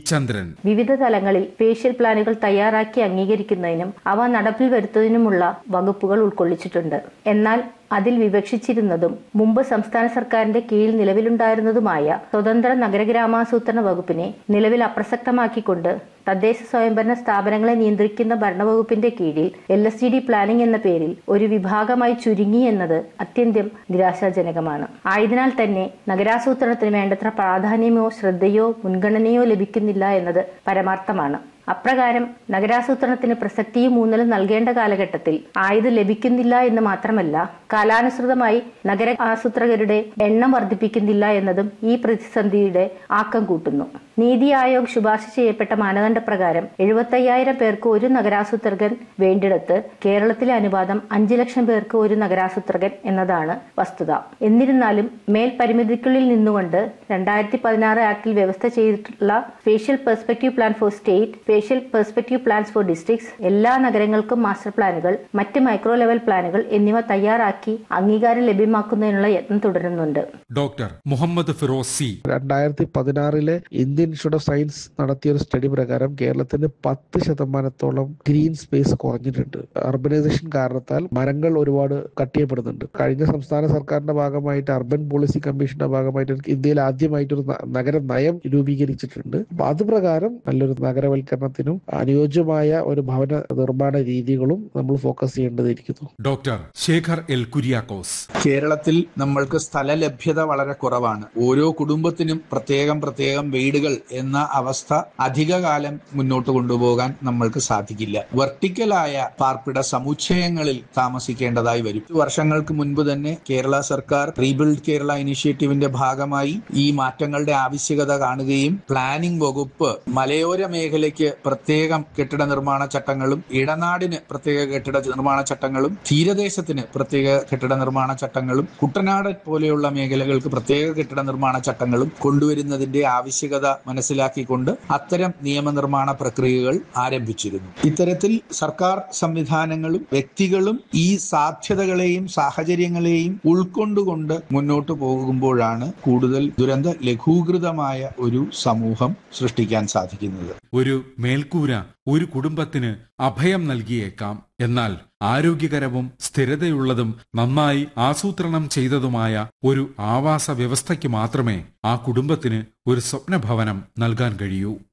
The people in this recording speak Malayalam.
ചന്ദ്രൻ വിവിധ തലങ്ങളിൽ സ്പേഷ്യൽ പ്ലാനുകൾ തയ്യാറാക്കി അംഗീകരിക്കുന്നതിനും അവ നടപ്പിൽ വരുത്തുന്നതിനുമുള്ള വകുപ്പുകൾ ഉൾക്കൊള്ളിച്ചിട്ടുണ്ട് എന്നാൽ അതിൽ വിവക്ഷിച്ചിരുന്നതും മുമ്പ് സംസ്ഥാന സർക്കാരിന്റെ കീഴിൽ നിലവിലുണ്ടായിരുന്നതുമായ സ്വതന്ത്ര നഗരഗ്രാമാസൂത്രണ വകുപ്പിനെ നിലവിൽ അപ്രസക്തമാക്കിക്കൊണ്ട് തദ്ദേശ സ്വയംഭരണ സ്ഥാപനങ്ങളെ നിയന്ത്രിക്കുന്ന ഭരണവകുപ്പിന്റെ കീഴിൽ L S G D planning എന്ന പേരിൽ ഒരു വിഭാഗമായി ചുരുങ്ങി എന്നത് അത്യന്തം നിരാശാജനകമാണ് ആയതിനാൽ തന്നെ നഗരാസൂത്രണത്തിന് വേണ്ടത്ര പ്രാധാന്യമോ ശ്രദ്ധയോ മുൻഗണനയോ ലഭിക്കുന്നില്ല എന്നത് പരമാർത്ഥമാണ് അപ്രകാരം നഗരാസൂത്രണത്തിന് പ്രസക്തിയും ഊന്നലും നൽകേണ്ട കാലഘട്ടത്തിൽ ആയത് ലഭിക്കുന്നില്ല എന്ന് മാത്രമല്ല കാലാനുസൃതമായി നഗര ആസൂത്രകരുടെ എണ്ണം വർദ്ധിപ്പിക്കുന്നില്ല എന്നതും ഈ പ്രതിസന്ധിയുടെ ആക്കം കൂട്ടുന്നു നീതി ആയോഗ് ശുപാർശ ചെയ്യപ്പെട്ട മാനദണ്ഡപ്രകാരം എഴുപത്തയ്യായിരം പേർക്ക് ഒരു നഗരാസൂത്രകൻ വേണ്ടിടത്ത് കേരളത്തിലെ അനുപാതം അഞ്ചു ലക്ഷം പേർക്ക് ഒരു നഗരാസൂത്രകൻ എന്നതാണ് വസ്തുത എന്നിരുന്നാലും മേൽ പരിമിതിക്കുള്ളിൽ നിന്നുകൊണ്ട് രണ്ടായിരത്തി പതിനാറ് ആക്ടിൽ വ്യവസ്ഥ ചെയ്തിട്ടുള്ള spatial perspective plan for state spatial perspective plans for districts എല്ലാ നഗരങ്ങൾക്കും മാസ്റ്റർ പ്ലാനുകൾ മറ്റ് മൈക്രോ ലെവൽ പ്ലാനുകൾ എന്നിവ തയ്യാറാക്കി അംഗീകാരം ലഭ്യമാക്കുന്നതിനുള്ള യത്നം തുടരുന്നുണ്ട് ഡോക്ടർ മുഹമ്മദ് ഫിറോസ് സി രണ്ടായിരത്തി പതിനാറിലെ ഇന്ത്യൻ ഇൻസ്റ്റിറ്റ്യൂട്ട് ഓഫ് സയൻസ് നടത്തിയ ഒരു സ്റ്റഡി പ്രകാരം കേരളത്തിന് പത്ത് ശതമാനത്തോളം ഗ്രീൻ സ്പേസ് കുറഞ്ഞിട്ടുണ്ട് അർബനൈസേഷൻ കാരണത്താൽ മരങ്ങൾ ഒരുപാട് കട്ട് ചെയ്യപ്പെടുന്നുണ്ട് കഴിഞ്ഞ സംസ്ഥാന സർക്കാരിന്റെ ഭാഗമായിട്ട് അർബൻ പോളിസി കമ്മീഷന്റെ ഭാഗമായിട്ട് ഇന്ത്യയിൽ ആദ്യമായിട്ട് ഒരു ന- നഗര നയം രൂപീകരിച്ചിട്ടുണ്ട് അപ്പൊ അത് പ്രകാരം നല്ലൊരു നഗരവൽക്കരണത്തിനും അനുയോജ്യമായ ഒരു ഭവന നിർമ്മാണ രീതികളും നമ്മൾ ഫോക്കസ് ചെയ്യേണ്ടതിരിക്കുന്നു ഡോക്ടർ ശേഖർ എൽ കുര്യാക്കോസ് കേരളത്തിൽ നമ്മൾക്ക് സ്ഥലലഭ്യത വളരെ കുറവാണ് ഓരോ കുടുംബത്തിനും പ്രത്യേകം പ്രത്യേകം വീടുകൾ എന്ന അവസ്ഥ അധികകാലം മുന്നോട്ട് കൊണ്ടുപോകാൻ നമ്മൾക്ക് സാധിക്കില്ല വെർട്ടിക്കലായ പാർപ്പിട സമുച്ചയങ്ങളിൽ താമസിക്കേണ്ടതായി വരും വർഷങ്ങൾക്ക് മുൻപ് തന്നെ കേരള സർക്കാർ റീബിൽഡ് കേരള ഇനിഷ്യേറ്റീവിന്റെ ഭാഗമായി ഈ മാറ്റങ്ങളുടെ ആവശ്യകത കാണുകയും പ്ലാനിംഗ് വകുപ്പ് മലയോര മേഖലയ്ക്ക് പ്രത്യേകം കെട്ടിട നിർമ്മാണ ചട്ടങ്ങളും ഇടനാടിന് പ്രത്യേക കെട്ടിട നിർമ്മാണ ചട്ടങ്ങളും തീരദേശത്തിന് പ്രത്യേക കെട്ടിട നിർമ്മാണ ചട്ടങ്ങളും കുട്ടനാട് പോലെയുള്ള മേഖലകൾക്ക് പ്രത്യേക കെട്ടിട നിർമ്മാണ ചട്ടങ്ങളും കൊണ്ടുവരുന്നതിന്റെ ആവശ്യകത മനസ്സിലാക്കിക്കൊണ്ട് അത്തരം നിയമനിർമ്മാണ പ്രക്രിയകൾ ആരംഭിച്ചിരുന്നു ഇത്തരത്തിൽ സർക്കാർ സംവിധാനങ്ങളും വ്യക്തികളും ഈ സാധ്യതകളെയും സാഹചര്യങ്ങളെയും ഉൾക്കൊണ്ടുകൊണ്ട് മുന്നോട്ട് പോകുമ്പോഴാണ് കൂടുതൽ ദുരന്ത ലഘൂകൃതമായ ഒരു സമൂഹം സൃഷ്ടിക്കാൻ സാധിക്കുന്നത് ഒരു മേൽക്കൂര ഒരു കുടുംബത്തിന് അഭയം നൽകിയേക്കാം എന്നാൽ ആരോഗ്യകരവും സ്ഥിരതയുള്ളതും നന്നായി ആസൂത്രണം ചെയ്തതുമായ ഒരു ആവാസ വ്യവസ്ഥയ്ക്ക് മാത്രമേ ആ കുടുംബത്തിന് ഒരു സ്വപ്നഭവനം നൽകാൻ കഴിയൂ